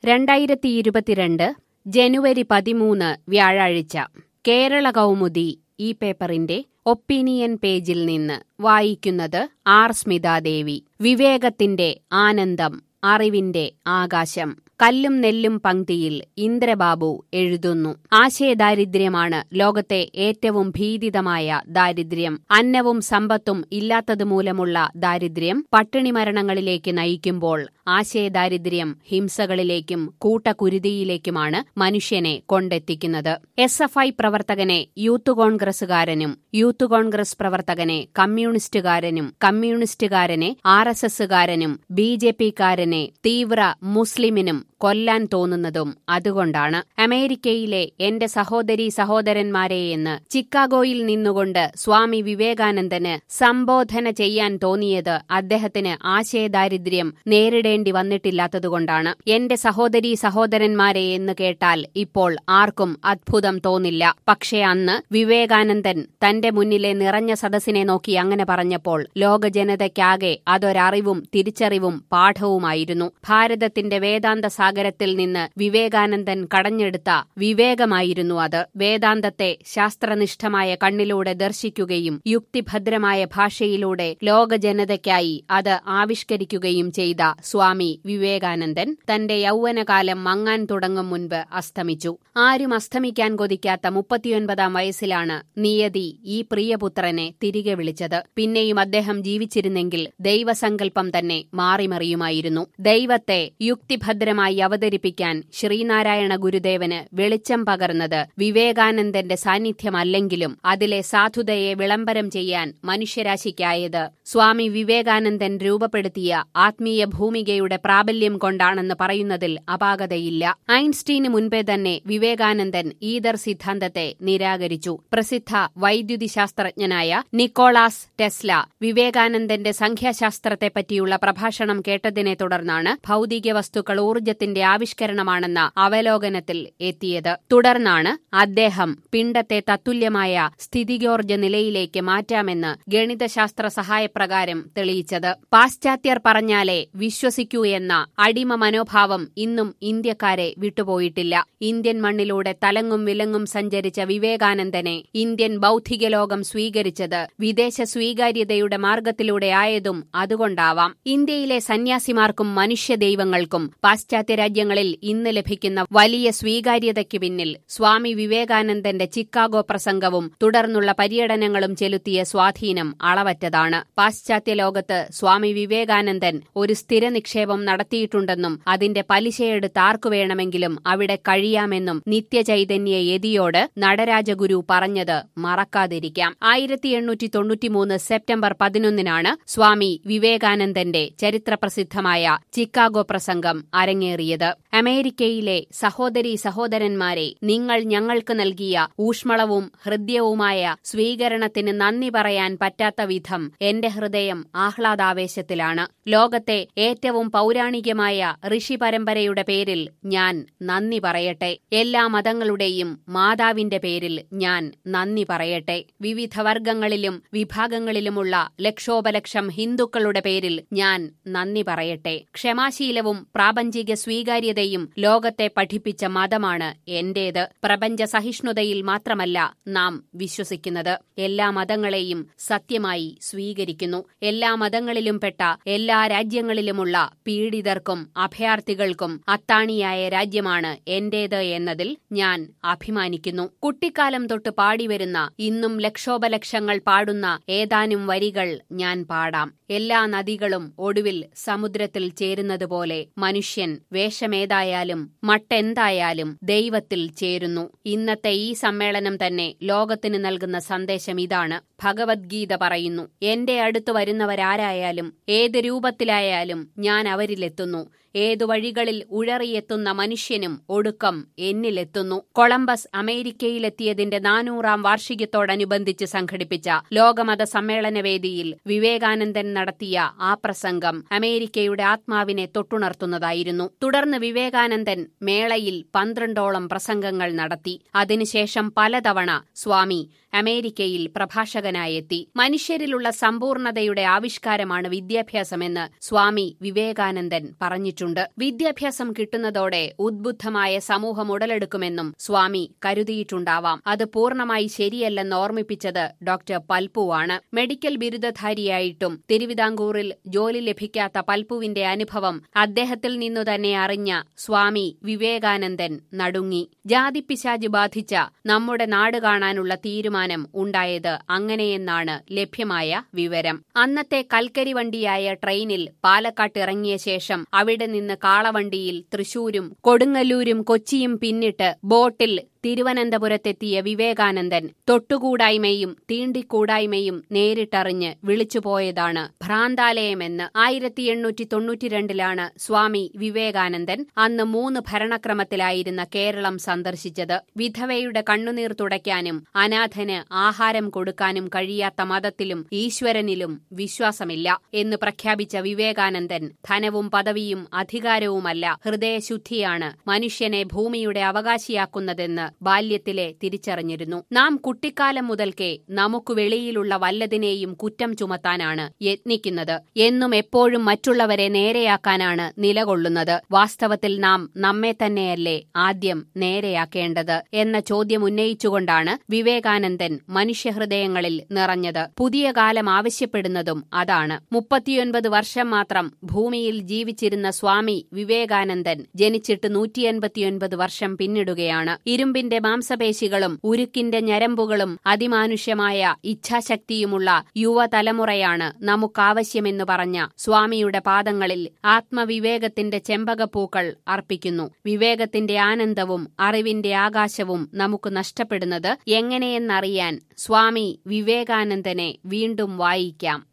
രണ്ടായിരത്തി ഇരുപത്തിരണ്ട് ജനുവരി പതിമൂന്ന് വ്യാഴാഴ്ച കേരള കൗമുദി ഈ പേപ്പറിന്റെ ഒപ്പീനിയൻ പേജിൽ നിന്ന് വായിക്കുന്നത് ആർ സ്മിതാദേവി വിവേകത്തിന്റെ ആനന്ദം അറിവിന്റെ ആകാശം കല്ലും നെല്ലും പങ്ക്തിയിൽ ഇന്ദ്രബാബു എഴുതുന്നു ആശയദാരിദ്ര്യമാണ് ലോകത്തെ ഏറ്റവും ഭീതിതമായ ദാരിദ്ര്യം അന്നവും സമ്പത്തും ഇല്ലാത്തതുമൂലമുള്ള ദാരിദ്ര്യം പട്ടിണി മരണങ്ങളിലേക്ക് നയിക്കുമ്പോൾ ആശയദാരിദ്ര്യം ഹിംസകളിലേക്കും കൂട്ടക്കുരുതിയിലേക്കുമാണ് മനുഷ്യനെ കൊണ്ടെത്തിക്കുന്നത് എസ് എഫ് ഐ പ്രവർത്തകനെ യൂത്ത് കോൺഗ്രസുകാരനും യൂത്ത് കോൺഗ്രസ് പ്രവർത്തകനെ കമ്മ്യൂണിസ്റ്റുകാരനും കമ്മ്യൂണിസ്റ്റുകാരനെ ആർ എസ് എസുകാരനും ബി ജെ പിക്കാരനെ തീവ്ര മുസ്ലിമിനും കൊല്ലാൻ തോന്നുന്നതും അതുകൊണ്ടാണ് അമേരിക്കയിലെ എന്റെ സഹോദരി സഹോദരന്മാരെ എന്ന് ചിക്കാഗോയിൽ നിന്നുകൊണ്ട് സ്വാമി വിവേകാനന്ദന് സംബോധന ചെയ്യാൻ തോന്നിയത് അദ്ദേഹത്തിന് ആശയദാരിദ്ര്യം നേരിടേണ്ടി വന്നിട്ടില്ലാത്തതുകൊണ്ടാണ് എന്റെ സഹോദരി സഹോദരന്മാരെ എന്ന് കേട്ടാൽ ഇപ്പോൾ ആർക്കും അത്ഭുതം തോന്നില്ല പക്ഷേ അന്ന് വിവേകാനന്ദൻ തന്റെ മുന്നിലെ നിറഞ്ഞ സദസ്സിനെ നോക്കി അങ്ങനെ പറഞ്ഞപ്പോൾ ലോക ജനതയ്ക്കാകെ അതൊരറിവും തിരിച്ചറിവും പാഠവുമായിരുന്നു ഭാരതത്തിന്റെ വേദാന്ത സാഗരത്തിൽ നിന്ന് വിവേകാനന്ദൻ കടഞ്ഞെടുത്ത വിവേകമായിരുന്നു അത് വേദാന്തത്തെ ശാസ്ത്രനിഷ്ഠമായ കണ്ണിലൂടെ ദർശിക്കുകയും യുക്തിഭദ്രമായ ഭാഷയിലൂടെ ലോക ജനതയ്ക്കായി അത് ആവിഷ്കരിക്കുകയും ചെയ്ത സ്വാമി വിവേകാനന്ദൻ തന്റെ യൗവനകാലം മങ്ങാൻ തുടങ്ങും മുൻപ് അസ്തമിച്ചു ആരും അസ്തമിക്കാൻ കൊതിക്കാത്ത മുപ്പത്തിയൊൻപതാം വയസ്സിലാണ് നിയതി ഈ പ്രിയപുത്രനെ തിരികെ വിളിച്ചത് പിന്നെയും അദ്ദേഹം ജീവിച്ചിരുന്നെങ്കിൽ ദൈവസങ്കല്പം തന്നെ മാറിമറിയുമായിരുന്നു ദൈവത്തെ യുക്തിഭദ്രമായി അവതരിപ്പിക്കാൻ ശ്രീനാരായണ ഗുരുദേവന് വെളിച്ചം പകർന്നത് വിവേകാനന്ദന്റെ സാന്നിധ്യമല്ലെങ്കിലും അതിലെ സാധുതയെ വിളംബരം ചെയ്യാൻ മനുഷ്യരാശിക്കായത് സ്വാമി വിവേകാനന്ദൻ രൂപപ്പെടുത്തിയ ആത്മീയ ഭൂമികയുടെ പ്രാബല്യം കൊണ്ടാണെന്ന് പറയുന്നതിൽ അപാകതയില്ല ഐൻസ്റ്റീന് മുൻപേ തന്നെ വിവേകാനന്ദൻ ഈതർ സിദ്ധാന്തത്തെ നിരാകരിച്ചു പ്രസിദ്ധ വൈദ്യുതി ശാസ്ത്രജ്ഞനായ നിക്കോളാസ് ടെസ്ല വിവേകാനന്ദന്റെ സംഖ്യാശാസ്ത്രത്തെപ്പറ്റിയുള്ള പ്രഭാഷണം കേട്ടതിനെ തുടർന്നാണ് ഭൗതിക വസ്തുക്കൾ ഊർജത്തിന്റെ ആവിഷ്കരണമാണെന്ന അവലോകനത്തിൽ എത്തിയത് തുടർന്നാണ് അദ്ദേഹം പിണ്ടത്തെ തത്തുല്യമായ സ്ഥിതികോർജ നിലയിലേക്ക് മാറ്റാമെന്ന് ഗണിതശാസ്ത്ര സഹായപ്രകാരം തെളിയിച്ചത് പാശ്ചാത്യർ പറഞ്ഞാലേ വിശ്വസിക്കൂ എന്ന അടിമ മനോഭാവം ഇന്നും ഇന്ത്യക്കാരെ വിട്ടുപോയിട്ടില്ല ഇന്ത്യൻ മണ്ണിലൂടെ തലങ്ങും വിലങ്ങും സഞ്ചരിച്ച വിവേകാനന്ദനെ ഇന്ത്യൻ ബൗദ്ധിക ലോകം സ്വീകരിച്ചത് വിദേശ സ്വീകാര്യതയുടെ മാർഗത്തിലൂടെ ആയതും അതുകൊണ്ടാവാം ഇന്ത്യയിലെ സന്യാസിമാർക്കും മനുഷ്യദൈവങ്ങൾക്കും പാശ്ചാത്യ രാജ്യങ്ങളിൽ ഇന്ന് ലഭിക്കുന്ന വലിയ സ്വീകാര്യതയ്ക്ക് പിന്നിൽ സ്വാമി വിവേകാനന്ദന്റെ ചിക്കാഗോ പ്രസംഗവും തുടർന്നുള്ള പര്യടനങ്ങളും ചെലുത്തിയ സ്വാധീനം അളവറ്റതാണ് പാശ്ചാത്യ ലോകത്ത് സ്വാമി വിവേകാനന്ദൻ ഒരു സ്ഥിര നിക്ഷേപം നടത്തിയിട്ടുണ്ടെന്നും അതിന്റെ പലിശയെടുത്ത് ആർക്കു വേണമെങ്കിലും അവിടെ കഴിയാമെന്നും നിത്യചൈതന്യ യതിയോട് നടരാജഗുരു പറഞ്ഞത് മറക്കാതിരിക്കാം ആയിരത്തി എണ്ണൂറ്റി തൊണ്ണൂറ്റിമൂന്ന് സെപ്റ്റംബർ പതിനൊന്നിനാണ് സ്വാമി വിവേകാനന്ദന്റെ ചരിത്രപ്രസിദ്ധമായ ചിക്കാഗോ പ്രസംഗം അരങ്ങേറിയത് അമേരിക്കയിലെ സഹോദരി സഹോദരന്മാരെ നിങ്ങൾ ഞങ്ങൾക്ക് നൽകിയ ഊഷ്മളവും ഹൃദ്യവുമായ സ്വീകരണത്തിന് നന്ദി പറയാൻ പറ്റാത്ത വിധം എന്റെ ഹൃദയം ആഹ്ലാദാവേശത്തിലാണ് ലോകത്തെ ഏറ്റവും പൗരാണികമായ ഋഷി പരമ്പരയുടെ പേരിൽ ഞാൻ നന്ദി പറയട്ടെ എല്ലാ മതങ്ങളുടെയും മാതാവിന്റെ പേരിൽ ഞാൻ നന്ദി പറയട്ടെ വിവിധ വർഗങ്ങളിലും വിഭാഗങ്ങളിലുമുള്ള ലക്ഷോപലക്ഷം ഹിന്ദുക്കളുടെ പേരിൽ ഞാൻ നന്ദി പറയട്ടെ ക്ഷമാശീലവും പ്രാപഞ്ചിക സ്വീകാര്യതയും ലോകത്തെ പഠിപ്പിച്ച മതമാണ് എന്റേത് പ്രപഞ്ച സഹിഷ്ണുതയിൽ മാത്രമല്ല നാം വിശ്വസിക്കുന്നത് എല്ലാ മതങ്ങളെയും സത്യമായി സ്വീകരിക്കുന്നു എല്ലാ മതങ്ങളിലും പെട്ട എല്ലാ രാജ്യങ്ങളിലുമുള്ള പീഡിതർക്കും അഭയാർത്ഥികൾക്കും അത്താണിയായ രാജ്യമാണ് എന്റേത് എന്നതിൽ ഞാൻ അഭിമാനിക്കുന്നു കുട്ടിക്കാലം തൊട്ട് പാടിവരുന്ന ഇന്നും ലക്ഷോപലക്ഷങ്ങൾ പാടുന്ന ഏതാനും വരികൾ ഞാൻ പാടാം എല്ലാ നദികളും ഒടുവിൽ സമുദ്രത്തിൽ ചേരുന്നതുപോലെ മനുഷ്യൻ വേഷമേതായാലും മട്ടെന്തായാലും ദൈവത്തിൽ ചേരുന്നു ഇന്നത്തെ ഈ സമ്മേളനം തന്നെ ലോകത്തിന് നൽകുന്ന സന്ദേശം ഇതാണ് ഭഗവത്ഗീത പറയുന്നു എന്റെ അടുത്ത് വരുന്നവരാരായാലും ഏത് രൂപത്തിലായാലും ഞാൻ അവരിലെത്തുന്നു ഏതു വഴികളിൽ ഉഴറിയെത്തുന്ന മനുഷ്യനും ഒടുക്കം എന്നിലെത്തുന്നു കൊളംബസ് അമേരിക്കയിലെത്തിയതിന്റെ നാനൂറാം വാർഷികത്തോടനുബന്ധിച്ച് സംഘടിപ്പിച്ച ലോകമത സമ്മേളനവേദിയിൽ വിവേകാനന്ദൻ നടത്തിയ ആ പ്രസംഗം അമേരിക്കയുടെ ആത്മാവിനെ തൊട്ടുണർത്തുന്നതായിരുന്നു തുടർന്ന് വിവേകാനന്ദൻ മേളയിൽ പന്ത്രണ്ടോളം പ്രസംഗങ്ങൾ നടത്തി അതിനുശേഷം പലതവണ സ്വാമി അമേരിക്കയിൽ പ്രഭാഷകനായെത്തി മനുഷ്യരിലുള്ള സമ്പൂർണതയുടെ ആവിഷ്കാരമാണ് വിദ്യാഭ്യാസമെന്ന് സ്വാമി വിവേകാനന്ദൻ പറഞ്ഞിട്ടുണ്ട് സൂചിപ്പിച്ചിട്ടുണ്ട് വിദ്യാഭ്യാസം കിട്ടുന്നതോടെ ഉദ്ബുദ്ധമായ സമൂഹം ഉടലെടുക്കുമെന്നും സ്വാമി കരുതിയിട്ടുണ്ടാവാം അത് പൂർണ്ണമായി ശരിയല്ലെന്ന് ഓർമ്മിപ്പിച്ചത് ഡോക്ടർ പൽപ്പുവാണ് മെഡിക്കൽ ബിരുദധാരിയായിട്ടും തിരുവിതാംകൂറിൽ ജോലി ലഭിക്കാത്ത പൽപ്പുവിന്റെ അനുഭവം അദ്ദേഹത്തിൽ നിന്നു തന്നെ അറിഞ്ഞ സ്വാമി വിവേകാനന്ദൻ നടുങ്ങി ജാതിപ്പിശാജ് ബാധിച്ച നമ്മുടെ നാട് കാണാനുള്ള തീരുമാനം ഉണ്ടായത് അങ്ങനെയെന്നാണ് ലഭ്യമായ വിവരം അന്നത്തെ കൽക്കരി വണ്ടിയായ ട്രെയിനിൽ പാലക്കാട്ട് ഇറങ്ങിയ ശേഷം അവിടെ നിന്ന് കാളവണ്ടിയിൽ തൃശൂരും കൊടുങ്ങല്ലൂരും കൊച്ചിയും പിന്നിട്ട് ബോട്ടിൽ തിരുവനന്തപുരത്തെത്തിയ വിവേകാനന്ദൻ തൊട്ടുകൂടായ്മയും തീണ്ടിക്കൂടായ്മയും നേരിട്ടറിഞ്ഞ് വിളിച്ചുപോയതാണ് ഭ്രാന്താലയമെന്ന് ആയിരത്തി എണ്ണൂറ്റി തൊണ്ണൂറ്റിരണ്ടിലാണ് സ്വാമി വിവേകാനന്ദൻ അന്ന് മൂന്ന് ഭരണക്രമത്തിലായിരുന്ന കേരളം സന്ദർശിച്ചത് വിധവയുടെ കണ്ണുനീർ തുടയ്ക്കാനും അനാഥന് ആഹാരം കൊടുക്കാനും കഴിയാത്ത മതത്തിലും ഈശ്വരനിലും വിശ്വാസമില്ല എന്ന് പ്രഖ്യാപിച്ച വിവേകാനന്ദൻ ധനവും പദവിയും അധികാരവുമല്ല ഹൃദയശുദ്ധിയാണ് മനുഷ്യനെ ഭൂമിയുടെ അവകാശിയാക്കുന്നതെന്ന് ബാല്യത്തിലെ തിരിച്ചറിഞ്ഞിരുന്നു നാം കുട്ടിക്കാലം മുതൽക്കേ നമുക്ക് വെളിയിലുള്ള വല്ലതിനെയും കുറ്റം ചുമത്താനാണ് യത്നിക്കുന്നത് എന്നും എപ്പോഴും മറ്റുള്ളവരെ നേരെയാക്കാനാണ് നിലകൊള്ളുന്നത് വാസ്തവത്തിൽ നാം നമ്മെ തന്നെയല്ലേ ആദ്യം നേരെയാക്കേണ്ടത് എന്ന ചോദ്യം ഉന്നയിച്ചുകൊണ്ടാണ് വിവേകാനന്ദൻ മനുഷ്യഹൃദയങ്ങളിൽ നിറഞ്ഞത് പുതിയ കാലം ആവശ്യപ്പെടുന്നതും അതാണ് മുപ്പത്തിയൊൻപത് വർഷം മാത്രം ഭൂമിയിൽ ജീവിച്ചിരുന്ന സ്വാമി വിവേകാനന്ദൻ ജനിച്ചിട്ട് നൂറ്റിയൻപത്തിയൊൻപത് വർഷം പിന്നിടുകയാണ് ഇരുമ്പിന്റെ മാംസപേശികളും ഉരുക്കിന്റെ ഞരമ്പുകളും അതിമാനുഷ്യമായ ഇച്ഛാശക്തിയുമുള്ള യുവതലമുറയാണ് നമുക്കാവശ്യമെന്ന് പറഞ്ഞ സ്വാമിയുടെ പാദങ്ങളിൽ ആത്മവിവേകത്തിന്റെ ചെമ്പകപ്പൂക്കൾ അർപ്പിക്കുന്നു വിവേകത്തിന്റെ ആനന്ദവും അറിവിന്റെ ആകാശവും നമുക്ക് നഷ്ടപ്പെടുന്നത് എങ്ങനെയെന്നറിയാൻ സ്വാമി വിവേകാനന്ദനെ വീണ്ടും വായിക്കാം